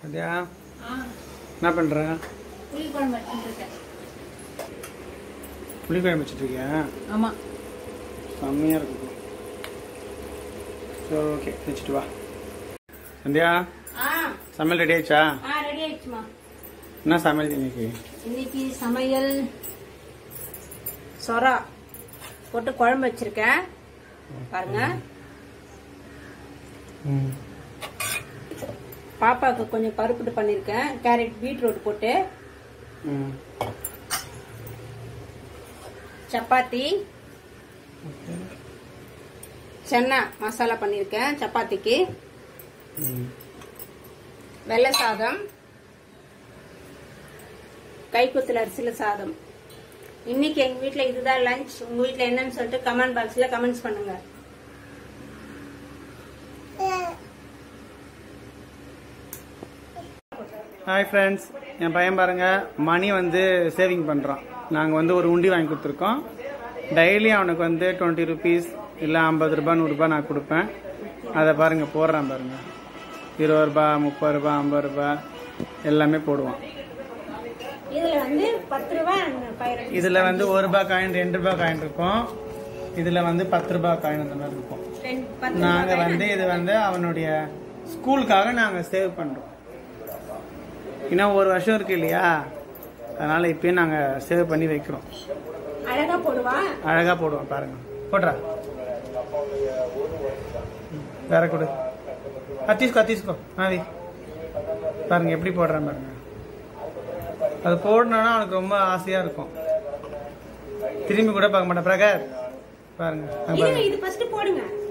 சந்தியா ஆ என்ன பண்ணுற புளி குழம்பு வச்சுட்டு இருக்கேன் புளிக்குழம்பு வச்சுட்டு இருக்கியா ஆமாம் செம்மையாக இருக்குது சரி ஓகே வச்சுட்டு வா சந்தியா ஆ சமையல் ரெடி ஆயிடுச்சா ஆ ரெடி ஆயிடுச்சுமா என்ன சமையல் இன்னைக்கு இன்னைக்கு சமையல் சொரா போட்டு குழம்பு வச்சிருக்கேன் பாருங்க ம் பாப்பாவுக்கு கொஞ்சம் பருப்புட்டு பண்ணியிருக்கேன் கேரட் பீட்ரூட் போட்டு ம் சப்பாத்தி சென்னா மசாலா பண்ணியிருக்கேன் சப்பாத்திக்கு ம் வெள்ளை சாதம் கைக்குத்தல் அரிசியில் சாதம் இன்னைக்கு எங்க வீட்ல இதுதான் லஞ்ச் உங்க வீட்ல என்னன்னு சொல்லிட்டு கமெண்ட் பாக்ஸ்ல கமெண்ட்ஸ் பண்ணுங்க ஹாய் ஃப்ரெண்ட்ஸ் என் பையன் பாருங்க மணி வந்து சேவிங் பண்ணுறான் நாங்கள் வந்து ஒரு உண்டி வாங்கி கொடுத்துருக்கோம் டெய்லி அவனுக்கு வந்து டுவெண்ட்டி ருபீஸ் இல்லை ஐம்பது ரூபாய் நூறுரூபா நான் கொடுப்பேன் அதை பாருங்க போடுறான் பாருங்க இருபது ரூபா முப்பது ரூபா ஐம்பது ரூபா எல்லாமே போடுவான் இதுல வந்து பத்து ரூபாய் பயிர் இதில் வந்து ஒரு ரூபாய் காயின் ரெண்டு ரூபாய் காயின் இருக்கும் இதில் வந்து பத்து ரூபாய் காயின் அந்த மாதிரி இருக்கும் ரெண்டு- பத்து நாங்கள் வந்து இது வந்து அவனுடைய ஸ்கூலுக்காக நாங்கள் சேவ் பண்ணுறோம் இன்னும் ஒரு வருஷம் இருக்கு இல்லையா அதனால இப்பயே நாங்கள் சேவ் பண்ணி வைக்கிறோம் அழகா போடுவா அழகா போடுவோம் பாருங்க போடுறா ம், வேற கொடு அத்தீஸ்கோ அத்தீஸ்கோ ஆவி பாருங்க எப்படி போடுறேன் பாருங்க அது போடணும்னா அவனுக்கு ரொம்ப ஆசையா இருக்கும் திரும்பி கூட பார்க்க மாட்டேன் பிரகார் பாருங்க அங்க இருங்க பாருங்க இது ஃபர்ஸ்ட் போடுங்க